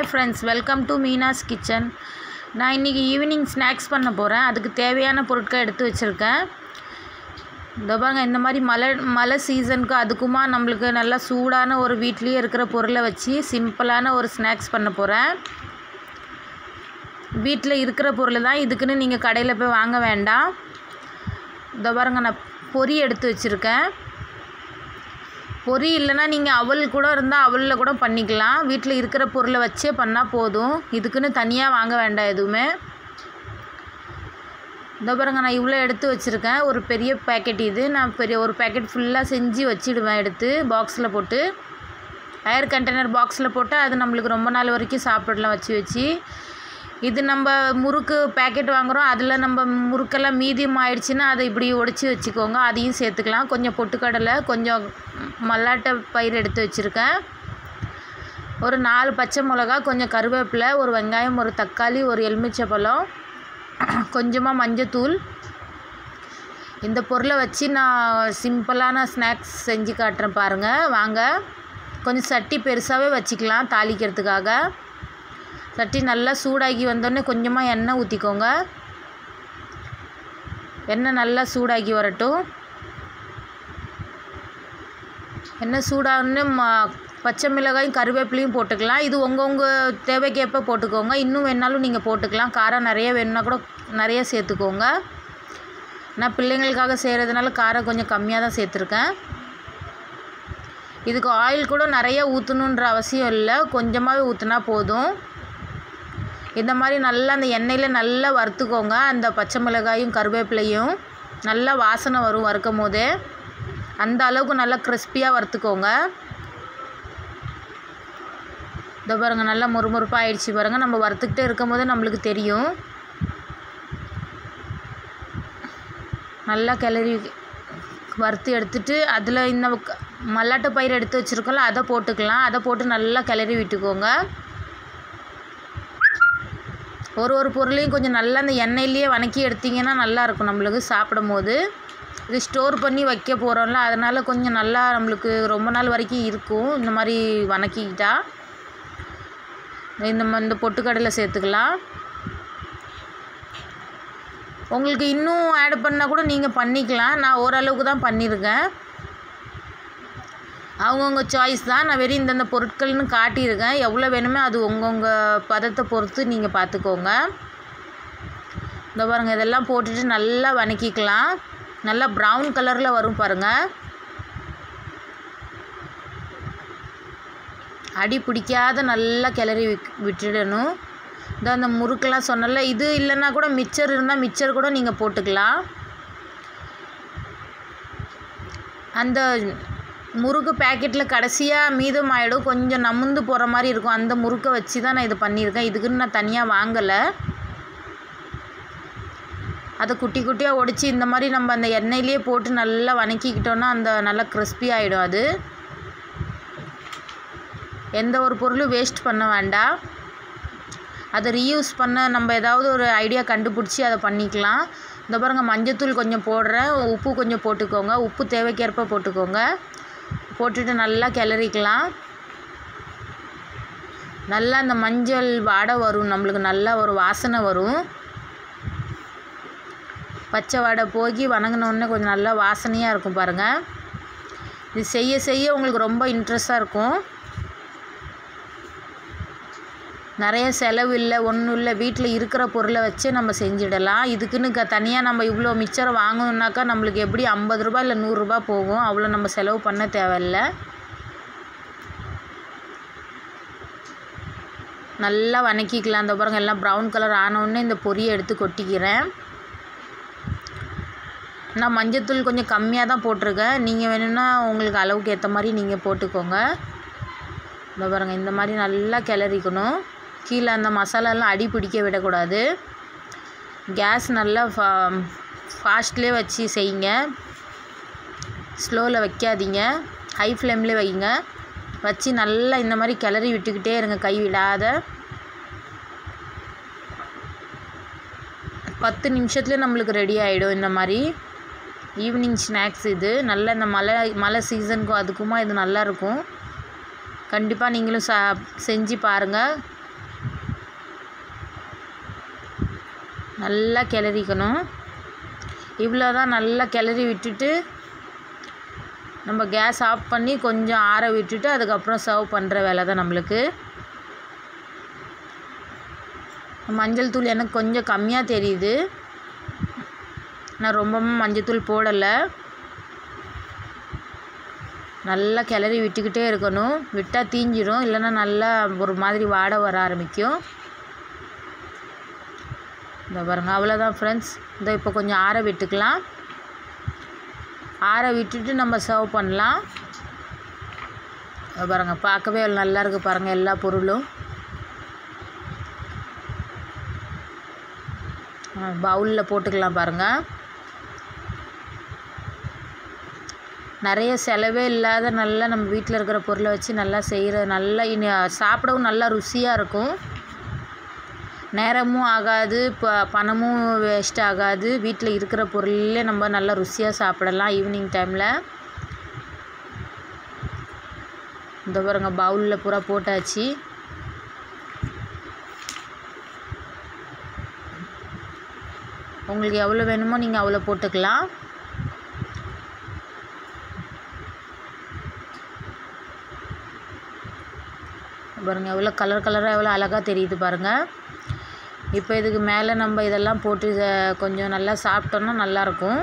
hi friends welcome to Meena's kitchen நான் இன்றைக்கி evening snacks பண்ண போகிறேன் அதுக்கு தேவையான பொருட்கள் எடுத்து வச்சுருக்கேன் இந்த பாருங்க இந்த மாதிரி மழை மழை சீசனுக்கு அதுக்குமா நம்மளுக்கு நல்லா சூடான ஒரு வீட்லேயே இருக்கிற பொருளை வச்சு சிம்பிளான ஒரு ஸ்நாக்ஸ் பண்ண போகிறேன் வீட்டில் இருக்கிற பொருள் தான் இதுக்குன்னு நீங்கள் கடையில் போய் வாங்க வேண்டாம் இந்த பாருங்க நான் பொரி எடுத்து வச்சுருக்கேன் பொரி இல்லைன்னா நீங்கள் அவல் கூட இருந்தால் அவலில் கூட பண்ணிக்கலாம் வீட்டில் இருக்கிற பொருளை வச்சே பண்ணால் போதும் இதுக்குன்னு தனியாக வாங்க வேண்டாம் எதுவுமே இந்த பாருங்க நான் இவ்வளோ எடுத்து வச்சுருக்கேன் ஒரு பெரிய பேக்கெட் இது நான் பெரிய ஒரு பேக்கெட் ஃபுல்லாக செஞ்சு வச்சிடுவேன் எடுத்து பாக்ஸில் போட்டு ஏர் கண்டெய்னர் பாக்ஸில் போட்டு அது நம்மளுக்கு ரொம்ப நாள் வரைக்கும் சாப்பிடலாம் வச்சு வச்சு இது நம்ம முறுக்கு பேக்கெட் வாங்குகிறோம் அதில் நம்ம முறுக்கெல்லாம் மீதியம் ஆயிடுச்சுன்னா அதை இப்படி உடச்சி வச்சுக்கோங்க அதையும் சேர்த்துக்கலாம் கொஞ்சம் பொட்டுக்கடலை கொஞ்சம் மல்லாட்டை பயிர் எடுத்து வச்சுருக்கேன் ஒரு நாலு பச்சை மிளகா கொஞ்சம் கருவேப்பிலை ஒரு வெங்காயம் ஒரு தக்காளி ஒரு எலுமிச்சை பழம் கொஞ்சமாக மஞ்சத்தூள் இந்த பொருளை வச்சு நான் சிம்பிளான ஸ்நாக்ஸ் செஞ்சு காட்டுறேன் பாருங்கள் வாங்க கொஞ்சம் சட்டி பெருசாகவே வச்சுக்கலாம் தாளிக்கிறதுக்காக சட்டி நல்லா சூடாகி வந்தோடனே கொஞ்சமாக எண்ணெய் ஊற்றிக்கோங்க எண்ணெய் நல்லா சூடாகி வரட்டும் எண்ணெய் சூடாகணுன்னு ம பச்சை மிளகாயும் கருவேப்பிலையும் போட்டுக்கலாம் இது உங்கள் உங்கள் தேவைக்கேற்ப போட்டுக்கோங்க இன்னும் வேணாலும் நீங்கள் போட்டுக்கலாம் காரம் நிறைய வேணும்னா கூட நிறைய சேர்த்துக்கோங்க நான் பிள்ளைங்களுக்காக செய்கிறதுனால காரம் கொஞ்சம் கம்மியாக தான் சேர்த்துருக்கேன் இதுக்கு ஆயில் கூட நிறைய ஊற்றணுன்ற அவசியம் இல்லை கொஞ்சமாகவே ஊற்றினா போதும் இந்த மாதிரி நல்லா அந்த எண்ணெயில் நல்லா வறுத்துக்கோங்க அந்த பச்சை மிளகாயும் கருவேப்பிலையும் நல்லா வாசனை வரும் வறுக்கும் போதே அந்த அளவுக்கு நல்லா கிறிஸ்பியாக வறுத்துக்கோங்க இந்த பாருங்கள் நல்லா முறுமுறுப்பாக ஆயிடுச்சு பாருங்கள் நம்ம வறுத்துக்கிட்டே இருக்கும் போதே நம்மளுக்கு தெரியும் நல்லா கிளறி வறுத்து எடுத்துட்டு அதில் இந்த மல்லாட்டு பயிர் எடுத்து வச்சுருக்கோம்ல அதை போட்டுக்கலாம் அதை போட்டு நல்லா கிளறி விட்டுக்கோங்க ஒரு ஒரு பொருளையும் கொஞ்சம் நல்லா அந்த எண்ணெயிலேயே வணக்கி எடுத்திங்கன்னா நல்லாயிருக்கும் நம்மளுக்கு சாப்பிடும் போது இது ஸ்டோர் பண்ணி வைக்க போகிறோம்ல அதனால் கொஞ்சம் நல்லா நம்மளுக்கு ரொம்ப நாள் வரைக்கும் இருக்கும் இந்த மாதிரி வணக்கிக்கிட்டா இந்த இந்த பொட்டுக்கடலை சேர்த்துக்கலாம் உங்களுக்கு இன்னும் ஆட் பண்ணால் கூட நீங்கள் பண்ணிக்கலாம் நான் ஓரளவுக்கு தான் பண்ணியிருக்கேன் அவங்கவுங்க சாய்ஸ் தான் நான் வெறும் இந்தந்த பொருட்கள்னு காட்டியிருக்கேன் எவ்வளோ வேணுமோ அது உங்கவுங்க பதத்தை பொறுத்து நீங்கள் பார்த்துக்கோங்க இந்த பாருங்கள் இதெல்லாம் போட்டுட்டு நல்லா வணக்கிக்கலாம் நல்லா ப்ரௌன் கலரில் வரும் பாருங்கள் அடி பிடிக்காத நல்லா கிளறி விட்டுடணும் இந்த அந்த முறுக்கெல்லாம் சொன்னல இது இல்லைன்னா கூட மிச்சர் இருந்தால் மிச்சர் கூட நீங்கள் போட்டுக்கலாம் அந்த முறுக்கு பேக்கெட்டில் கடைசியாக மீதம் ஆகிடும் கொஞ்சம் நமுந்து போகிற மாதிரி இருக்கும் அந்த முறுக்கை வச்சு தான் நான் இது பண்ணியிருக்கேன் இதுக்குன்னு நான் தனியாக வாங்கலை அதை குட்டி குட்டியாக ஒடிச்சு இந்த மாதிரி நம்ம அந்த எண்ணெயிலே போட்டு நல்லா வணக்கிக்கிட்டோன்னா அந்த நல்லா கிறிஸ்பி ஆகிடும் அது எந்த ஒரு பொருளும் வேஸ்ட் பண்ண வேண்டாம் அதை ரீயூஸ் பண்ண நம்ம ஏதாவது ஒரு ஐடியா கண்டுபிடிச்சி அதை பண்ணிக்கலாம் இந்த பாருங்கள் மஞ்சத்தூள் கொஞ்சம் போடுறேன் உப்பு கொஞ்சம் போட்டுக்கோங்க உப்பு தேவைக்கேற்ப போட்டுக்கோங்க போட்டுட்டு நல்லா கிளறிக்கலாம் நல்லா அந்த மஞ்சள் வாடை வரும் நம்மளுக்கு நல்லா ஒரு வாசனை வரும் பச்சை வாடை போகி வணங்கினோடனே கொஞ்சம் நல்லா வாசனையாக இருக்கும் பாருங்கள் இது செய்ய செய்ய உங்களுக்கு ரொம்ப இன்ட்ரெஸ்ட்டாக இருக்கும் நிறைய செலவு இல்லை ஒன்றும் இல்லை வீட்டில் இருக்கிற பொருளை வச்சே நம்ம செஞ்சிடலாம் இதுக்குன்னு க தனியாக நம்ம இவ்வளோ மிச்சம் வாங்கணுன்னாக்கா நம்மளுக்கு எப்படி ஐம்பது ரூபா இல்லை நூறுரூபா போகும் அவ்வளோ நம்ம செலவு பண்ண தேவையில்ல நல்லா வணக்கிக்கலாம் அந்த பாருங்கள் எல்லாம் ப்ரௌன் கலர் ஆனவுடனே இந்த பொரியை எடுத்து கொட்டிக்கிறேன் நான் மஞ்சத்தூள் கொஞ்சம் கம்மியாக தான் போட்டிருக்கேன் நீங்கள் வேணும்னா உங்களுக்கு அளவுக்கு ஏற்ற மாதிரி நீங்கள் போட்டுக்கோங்க இந்த பாருங்கள் இந்த மாதிரி நல்லா கிளறிக்கணும் கீழே அந்த மசாலாலாம் அடி பிடிக்க விடக்கூடாது கேஸ் நல்லா ஃபா ஃபாஸ்ட்லேயே வச்சு செய்யுங்க ஸ்லோவில் வைக்காதீங்க ஹை ஃப்ளேம்லேயே வைங்க வச்சு நல்லா இந்த மாதிரி கிளறி விட்டுக்கிட்டே இருங்க கை விடாத பத்து நிமிஷத்துலேயே நம்மளுக்கு ரெடி ஆகிடும் இந்த மாதிரி ஈவினிங் ஸ்நாக்ஸ் இது நல்ல இந்த மழை மழை சீசனுக்கும் அதுக்குமா இது நல்லாயிருக்கும் கண்டிப்பாக நீங்களும் சா செஞ்சு பாருங்கள் நல்லா கிளறிக்கணும் இவ்வளோ தான் நல்லா கிளறி விட்டுட்டு நம்ம கேஸ் ஆஃப் பண்ணி கொஞ்சம் ஆற விட்டுட்டு அதுக்கப்புறம் சர்வ் பண்ணுற வேலை தான் நம்மளுக்கு மஞ்சள் தூள் எனக்கு கொஞ்சம் கம்மியாக தெரியுது நான் ரொம்பவும் மஞ்சள் தூள் போடலை நல்லா கிளறி விட்டுக்கிட்டே இருக்கணும் விட்டால் தீஞ்சிரும் இல்லைன்னா நல்லா ஒரு மாதிரி வாடை வர ஆரம்பிக்கும் இந்த பாருங்க அவ்வளோதான் ஃப்ரெண்ட்ஸ் இந்த இப்போ கொஞ்சம் ஆற விட்டுக்கலாம் ஆற விட்டுட்டு நம்ம சர்வ் பண்ணலாம் இதை பாருங்க பார்க்கவே நல்லா இருக்குது பாருங்கள் எல்லா பொருளும் பவுலில் போட்டுக்கலாம் பாருங்கள் நிறைய செலவே இல்லாத நல்லா நம்ம வீட்டில் இருக்கிற பொருளை வச்சு நல்லா செய்கிற நல்லா இனி சாப்பிடவும் நல்லா ருசியாக இருக்கும் நேரமும் ஆகாது ப பணமும் வேஸ்ட் ஆகாது வீட்டில் இருக்கிற பொருள்லே நம்ம நல்லா ருசியாக சாப்பிடலாம் ஈவினிங் டைமில் இந்த பாருங்க பவுலில் பூரா போட்டாச்சு உங்களுக்கு எவ்வளோ வேணுமோ நீங்கள் அவ்வளோ போட்டுக்கலாம் பாருங்கள் எவ்வளோ கலர் கலராக எவ்வளோ அழகாக தெரியுது பாருங்கள் இப்போ இதுக்கு மேலே நம்ம இதெல்லாம் போட்டு இதை கொஞ்சம் நல்லா சாப்பிட்டோன்னா நல்லாயிருக்கும்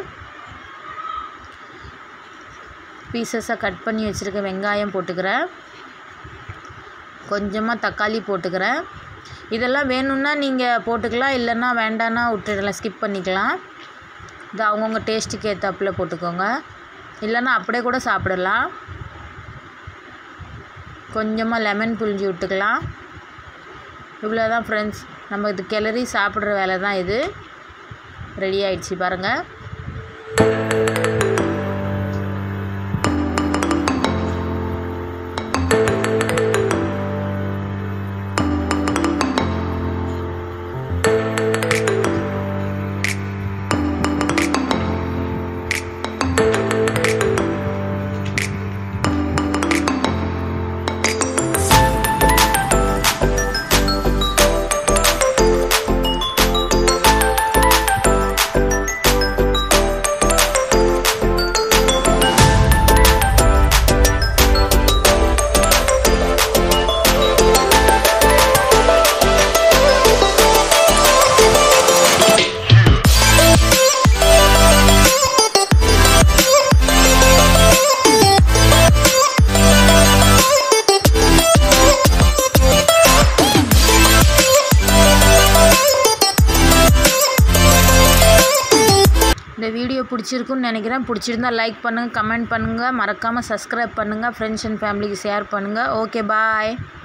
பீசஸாக கட் பண்ணி வச்சுருக்க வெங்காயம் போட்டுக்கிறேன் கொஞ்சமாக தக்காளி போட்டுக்கிறேன் இதெல்லாம் வேணும்னா நீங்கள் போட்டுக்கலாம் இல்லைன்னா வேண்டான்னா விட்டுடலாம் ஸ்கிப் பண்ணிக்கலாம் இது அவங்கவுங்க டேஸ்ட்டுக்கு ஏற்றாப்புல போட்டுக்கோங்க இல்லைன்னா அப்படியே கூட சாப்பிடலாம் கொஞ்சமாக லெமன் புழிஞ்சு விட்டுக்கலாம் இவ்வளோ தான் ஃப்ரெண்ட்ஸ் நம்ம இது கிளறி சாப்பிட்ற வேலை தான் இது ரெடி ஆயிடுச்சு பாருங்கள் இந்த வீடியோ பிடிச்சிருக்குன்னு நினைக்கிறேன் பிடிச்சிருந்தா லைக் பண்ணுங்கள் கமெண்ட் பண்ணுங்கள் மறக்காமல் சப்ஸ்கிரைப் பண்ணுங்கள் ஃப்ரெண்ட்ஸ் அண்ட் ஃபேமிலிக்கு ஷேர் பண்ணுங்கள் ஓகே பாய்